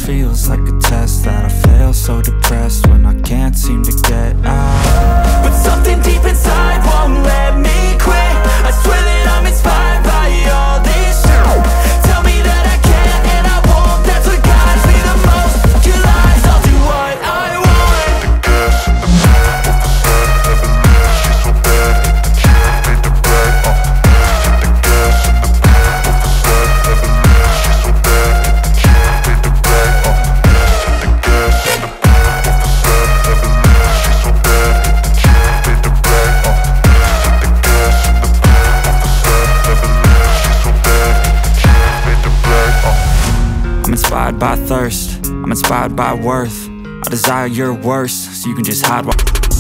feels like a test that I fail So depressed when I can't seem to get out But something deep inside won't let me quit I swear that I'm inspired by all this shit Tell me that I can't and I won't That's what guides me the most Your lies, I'll do what I want I'm inspired by thirst, I'm inspired by worth. I desire your worst, so you can just hide while.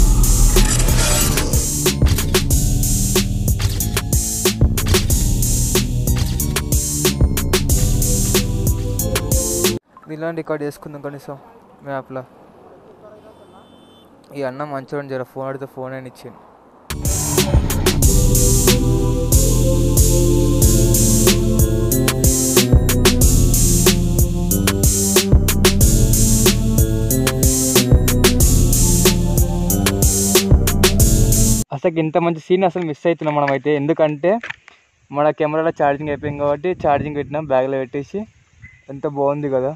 దీనిలో record చేసుకుందాం కనీసం మ్యాప్లో ఈ అన్న మంచిగా జర phone అడిగితే phone అని ఇచ్చింది అసలు ఇంత మంచి సీన్ అసలు మిస్ అవుతున్నాం మనం అయితే ఎందుకంటే మన కెమెరాలో ఛార్జింగ్ అయిపోయింది కాబట్టి ఛార్జింగ్ పెట్టినాం బ్యాగ్లో పెట్టేసి ఎంత బాగుంది కదా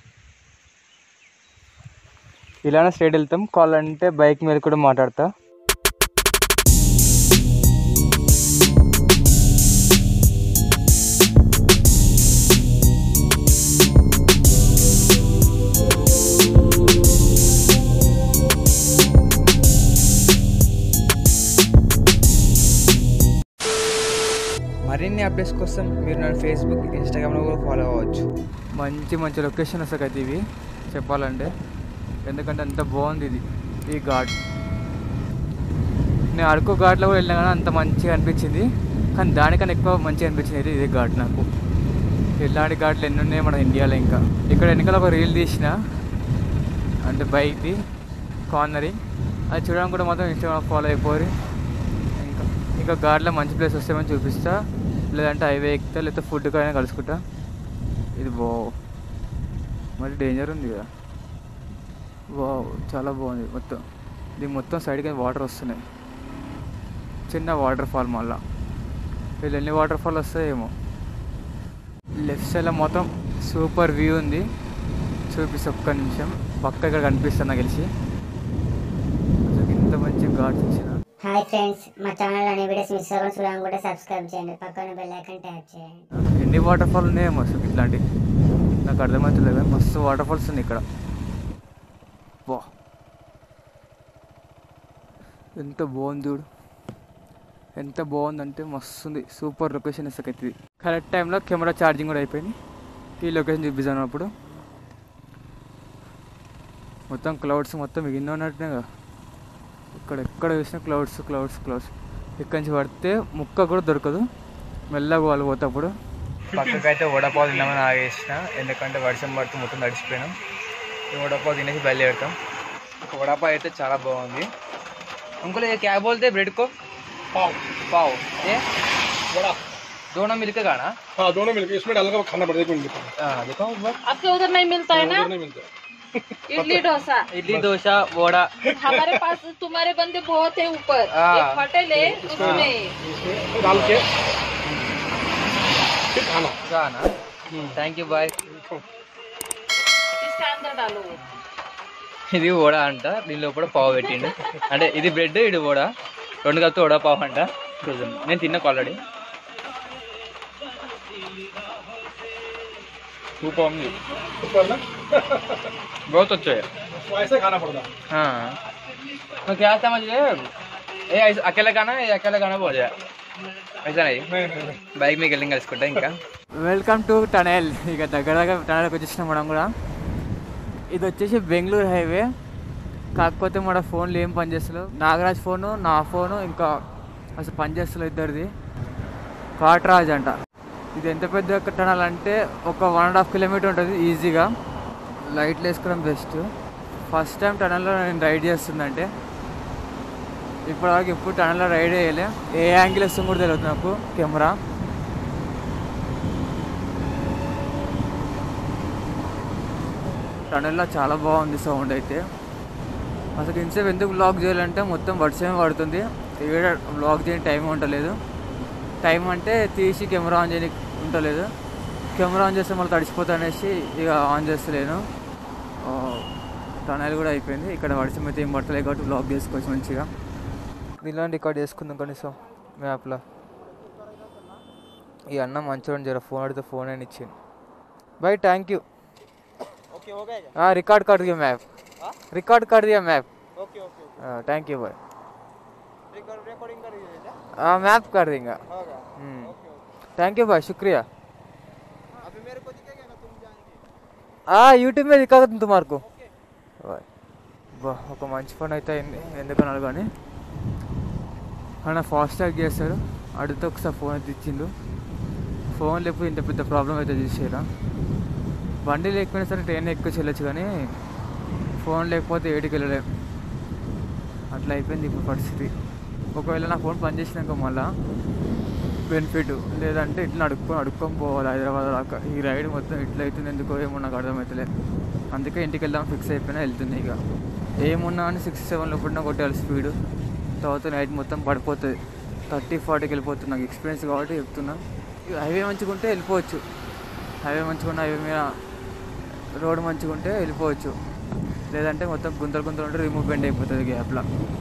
ఇలానే స్ట్రైట్ వెళ్తాం కాల్ అంటే బైక్ మీద కూడా మాట్లాడతా మరిన్ని అప్డేట్స్ కోసం మీరు నన్ను ఫేస్బుక్ ఇన్స్టాగ్రామ్లో కూడా ఫాలో అవ్వచ్చు మంచి మంచి లొకేషన్ వస్తాయి కదా ఇవి చెప్పాలంటే ఎందుకంటే అంత బాగుంది ఇది ఈ ఘాట్ నేను అరకు ఘాట్లో కూడా వెళ్ళినా కానీ అంత మంచిగా అనిపించింది కానీ దానికన్నా ఎక్కువ మంచిగా అనిపించింది ఇది ఇదే ఘాట్ నాకు ఇలాంటి ఘాట్లు ఎన్ని ఉన్నాయి మన ఇండియాలో ఇంకా ఇక్కడ వెనకాల ఒక రీల్ తీసిన అంటే బైక్ది కార్నరింగ్ అది చూడడానికి కూడా మాత్రం ఇన్స్టాగ్రామ్ ఫాలో అయిపోయి ఇంకా ఇంకా ఘాట్లో మంచి ప్లేస్ వస్తామని చూపిస్తా లేదంటే హైవే ఎక్కుతా లేకపోతే ఫుడ్ కానీ కలుసుకుంటా ఇది బా మరి డేంజర్ ఉంది కదా వావ్ చాలా బాగుంది మొత్తం దీని మొత్తం సైడ్కి వాటర్ వస్తున్నాయి చిన్న వాటర్ ఫాల్ మళ్ళా వీళ్ళు ఎన్ని వాటర్ ఫాల్ వస్తాయేమో లెఫ్ట్ సైడ్లో మొత్తం సూపర్ వ్యూ ఉంది చూపిస్తే ఒక్క నిమిషం పక్క ఇక్కడ కనిపిస్తుంది నాకు తెలిసి అసలు ఇంత మంచి ఘాట్ చూసిన హాయ్ ఫ్రెండ్స్ మా ఛానల్ అనే వీడియోస్ మిస్ అవ్వకుండా చూడాలనుకుంటే సబ్స్క్రైబ్ చేయండి పక్కన బెల్ ఐకాన్ ట్యాప్ చేయండి ఎన్ని వాటర్ ఫాల్ ఉన్నాయేమో అసలు ఇట్లాంటి నాకు అర్థమవుతలేదు కానీ మస్తు వాటర్ ఫాల్స్ ఉన్నాయి ఇక్కడ వా ఎంత బాగుంది చూడు ఎంత బాగుందంటే మస్తు ఉంది సూపర్ లొకేషన్ ఇస్తాక ఇది కరెక్ట్ టైంలో కెమెరా ఛార్జింగ్ కూడా అయిపోయింది ఈ లొకేషన్ చూపిస్తాను అప్పుడు మొత్తం క్లౌడ్స్ మొత్తం మిగిలిన ఉన్నట్టునే కదా ఇక్కడ ఎక్కడ చూసినా క్లౌడ్స్ క్లౌడ్స్ క్లౌడ్స్ ఇక్కడి నుంచి పడితే ముక్క కూడా దొరకదు మెల్లగా వాళ్ళు పోతప్పుడు పక్కకైతే వడపావు తిన్నామని ఆగేసిన ఎందుకంటే వర్షం పడుతూ మొత్తం తడిచిపోయినాం ఈ వడపావు తినేసి బయలుదేరుతాం ఒక వడపావు అయితే చాలా బాగుంది అంకుల్ ये क्या बोलते ब्रेड को पाव पाव ये बड़ा दोनों मिलकर खाना हाँ दोनों मिलकर इसमें डाल कर खाना पड़ेगा एक मिनट का हाँ, देखो एक बार आपके उधर नहीं मिलता है ना उधर नहीं मिलता इडली डोसा इडली डोसा वड़ा हमारे पास तुम्हारे बंदे बहुत है ऊपर हाँ। एक होटल है उसमें इसमें डाल के फिर खाना खाना థ్యాంక్ యూ బాయ్ इसके अंदर डालो वो। ఇది వడ అంట దీని లోపల పావు పెట్టిండు అంటే ఇది బ్రెడ్ ఇది వడ రెండు కలిపి వడ పావు అంట చూద్దాం నేను తిన్నా ఆల్రెడీ సూపర్ ఉంది ऊपर ना बहुत अच्छे है तो ऐसे खाना पड़ता है हाँ तो क्या समझ गए ये ऐसे अकेला खाना है ये अकेला खाना बोल जाए ऐसा नहीं नहीं नहीं नहीं బైక్ మీకు వెళ్ళి కలుసుకుంటా ఇంకా వెల్కమ్ టు టనెల్ ఇక దగ్గర దగ్గర టనెల్కి వచ్చేసినాం మనం కూడా ఇది వచ్చేసి బెంగళూరు హైవే కాకపోతే మన ఫోన్లు ఏం పనిచేస్తలేవు నాగరాజ్ ఫోను నా ఫోను ఇంకా అసలు పనిచేస్తలేదు ఇద్దరిది కాట్రాజ్ అంట ఇది ఎంత పెద్ద టనల్ అంటే ఒక వన్ అండ్ హాఫ్ కిలోమీటర్ ఉంటుంది ఈజీగా లైట్లు వేసుకోవడం బెస్ట్ ఫస్ట్ టైం టనల్లో నేను రైడ్ చేస్తుందంటే ఇప్పటివరకు ఎప్పుడు టనల్లో రైడ్ చేయలే ఏ యాంగిల్ వస్తుంది కూడా తెలియదు నాకు కెమెరా టనల్లో చాలా బాగుంది సౌండ్ అయితే అసలు ఇంతసేపు ఎందుకు బ్లాగ్ చేయాలంటే మొత్తం వర్షమే పడుతుంది ఇక్కడ బ్లాగ్ చేయని టైం ఉండలేదు టైం అంటే తీసి కెమెరా ఆన్ చేయడానికి ఉండలేదు కెమెరా ఆన్ చేస్తే మళ్ళీ తడిసిపోతా అనేసి ఇక ఆన్ చేస్తలేను టనల్ కూడా అయిపోయింది ఇక్కడ వర్షం అయితే ఏం పడతలేదు కాబట్టి బ్లాగ్ చేసుకోవచ్చు మంచిగా ఇలాంటి రికార్డ్ చేసుకుందాం కనీసం మ్యాప్లో ఈ అన్న మంచిగా జర ఫోన్ అడిగితే ఫోన్ అని ఇచ్చింది బై థ్యాంక్ యూ ओके हो गया क्या हाँ रिकॉर्ड कर दिया मैप हाँ? रिकॉर्ड कर दिया मैप ओके ओके ओके हाँ थैंक यू भाई रिकॉर्ड रिकॉर्डिंग कर रही है क्या हाँ मैप कर देंगे होगा हम्म। ओके ओके थैंक यू भाई शुक्रिया अभी मेरे को दिखेगा ना तुम जाएंगे हाँ యూట్యూబ్ మీద దిక్కగతుంది తుమార్కు బా ఒక మంచి పని అయితే అయింది ఎందుకన్నారు కానీ అన్న ఫాస్టాగ్ చేస్తారు అడిగితే ఒకసారి ఫోన్ అయితే ఇచ్చిండు ఫోన్ లేకపోతే ఇంత పెద్ద ప్రాబ్లం అయితే చూసారా బండి లేకపోయినా సరే ట్రైన్ ఎక్కువ చెల్లొచ్చు కానీ ఫోన్ లేకపోతే ఏడికి వెళ్ళలేం అట్లా అయిపోయింది ఇప్పుడు పరిస్థితి ఒకవేళ నా ఫోన్ పనిచేసినాక మళ్ళా బెనిఫిట్ లేదంటే ఇట్లా అడుక్కొని అడుక్కొని పోవాలి హైదరాబాద్ దాకా ఈ రైడ్ మొత్తం ఇట్లా అవుతుంది ఎందుకో ఏమో నాకు అర్థమవుతలే అందుకే ఇంటికి వెళ్దాం ఫిక్స్ అయిపోయినా వెళ్తుంది ఇక ఏమున్నా అని సిక్స్ సెవెన్ లోపల కొట్టాలి స్పీడ్ తర్వాత నైట్ మొత్తం పడిపోతుంది థర్టీ ఫార్టీకి వెళ్ళిపోతుంది నాకు ఎక్స్పీరియన్స్ కాబట్టి చెప్తున్నా ఇక హైవే మంచిగా ఉంటే వెళ్ళిపోవచ్చు హైవే మంచిగా ఉన్న హైవే మీద రోడ్ మంచిగా ఉంటే వెళ్ళిపోవచ్చు లేదంటే మొత్తం గుంతలు గుంతలు ఉంటే రిమూవ్ బెండ్ అయిపోతుంది గ్యాప్లో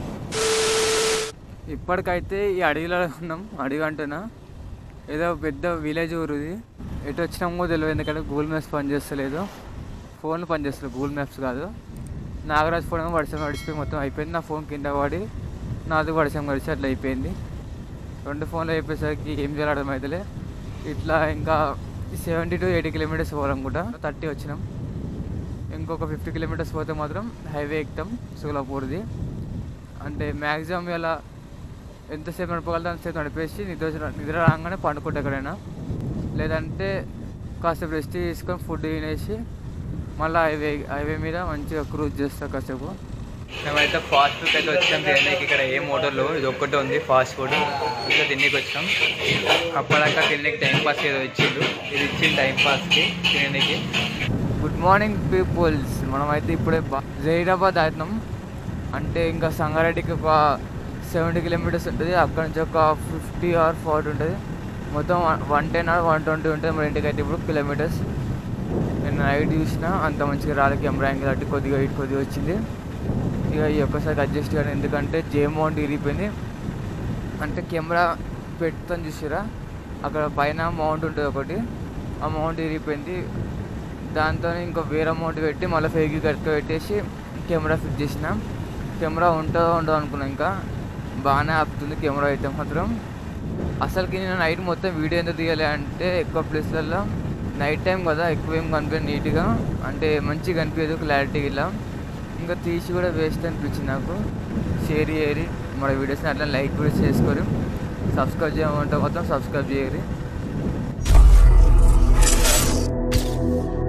ఇప్పటికైతే ఈ అడవిలో ఉన్నాం అడవి అంటేనా ఏదో పెద్ద విలేజ్ ఊరు ఇది ఎటు వచ్చినామో తెలియదు ఎందుకంటే గూగుల్ మ్యాప్స్ పనిచేస్తలేదు ఫోన్లు పనిచేస్తలేదు గూగుల్ మ్యాప్స్ కాదు నాగరాజ్ ఫోన్ ఏమో వర్షం నడిచిపోయి మొత్తం అయిపోయింది నా ఫోన్ కింద పడి నాది వర్షం గడిచి అట్లా అయిపోయింది రెండు ఫోన్లు అయిపోయేసరికి ఏం చేయాలి అర్థమవుతలే ఇట్లా ఇంకా సెవెంటీ టు ఎయిటీ కిలోమీటర్స్ పోవాలనుకుంటా థర్టీ వచ్చినాం ఇంకొక ఫిఫ్టీ కిలోమీటర్స్ పోతే మాత్రం హైవే ఎక్కుతాం సోలాపూర్ది అంటే మ్యాక్సిమం ఇలా ఎంతసేపు నడపగలదో అంతసేపు నడిపేసి నిద్ర వచ్చి- నిద్ర రాగానే పండుకుంటా ఎక్కడైనా లేదంటే కాసేపు రెస్ట్ తీసుకొని ఫుడ్ తినేసి మళ్ళీ హైవే హైవే మీద మంచిగా క్రూజ్ చేస్తా కాసేపు మేమైతే ఫాస్ట్ ఫుడ్ అయితే వచ్చాం తినడానికి ఇక్కడ ఏ మోటర్లో ఇది ఒక్కటే ఉంది ఫాస్ట్ ఫుడ్ ఇంకా తిన్నీకి వచ్చాం అప్పటిదాకా తిన్నీకి టైం పాస్ ఏదో ఇచ్చిండు ఇది ఇచ్చింది టైం పాస్కి తినడానికి గుడ్ మార్నింగ్ పీపుల్స్ మనమైతే ఇప్పుడే బా- జైరాబాద్ అవుతున్నాం అంటే ఇంకా సంగారెడ్డికి ఒక సెవెంటీ కిలోమీటర్స్ ఉంటుంది అక్కడ నుంచి ఒక ఫిఫ్టీ ఆర్ ఫార్టీ ఉంటుంది మొత్తం one ten or one twenty ఉంటుంది మన ఇంటికి అయితే ఇప్పుడు కిలోమీటర్స్ నేను నైట్ చూసిన అంత మంచిగా రాలే కెమెరా యాంగిల్ అట్టి కొద్దిగా ఇటు కొద్దిగా వచ్చింది ఇక ఈ ఒక్కసారి అడ్జస్ట్ చేయాలి ఎందుకంటే జే మౌంట్ ఇరిగిపోయింది అంటే కెమెరా పెట్టుకొని చూసారా అక్కడ పైన మౌంట్ ఉంటుంది ఒకటి ఆ మౌంట్ ఇరిగిపోయింది దాంతో ఇంకో వేరే అమౌంట్ పెట్టి మళ్ళీ ఫేక్ కట్టుకు పెట్టేసి కెమెరా ఫిట్ చేసిన కెమెరా ఉంటుందో ఉండదో అనుకున్నా ఇంకా బాగానే ఆపుతుంది కెమెరా అయితే మాత్రం అసలుకి నేను నైట్ మొత్తం వీడియో ఎందుకు తీయాలి అంటే ఎక్కువ ప్లేస్లలో నైట్ టైం కదా ఎక్కువ ఏం కనిపించదు నీట్గా అంటే మంచిగా కనిపించదు క్లారిటీ ఇలా ఇంకా తీసి కూడా వేస్ట్ అనిపించింది నాకు షేర్ చేయరి మన వీడియోస్ని అట్లా లైక్ కూడా చేసుకోరు సబ్స్క్రైబ్ చేయమంటే మొత్తం సబ్స్క్రైబ్ చేయరు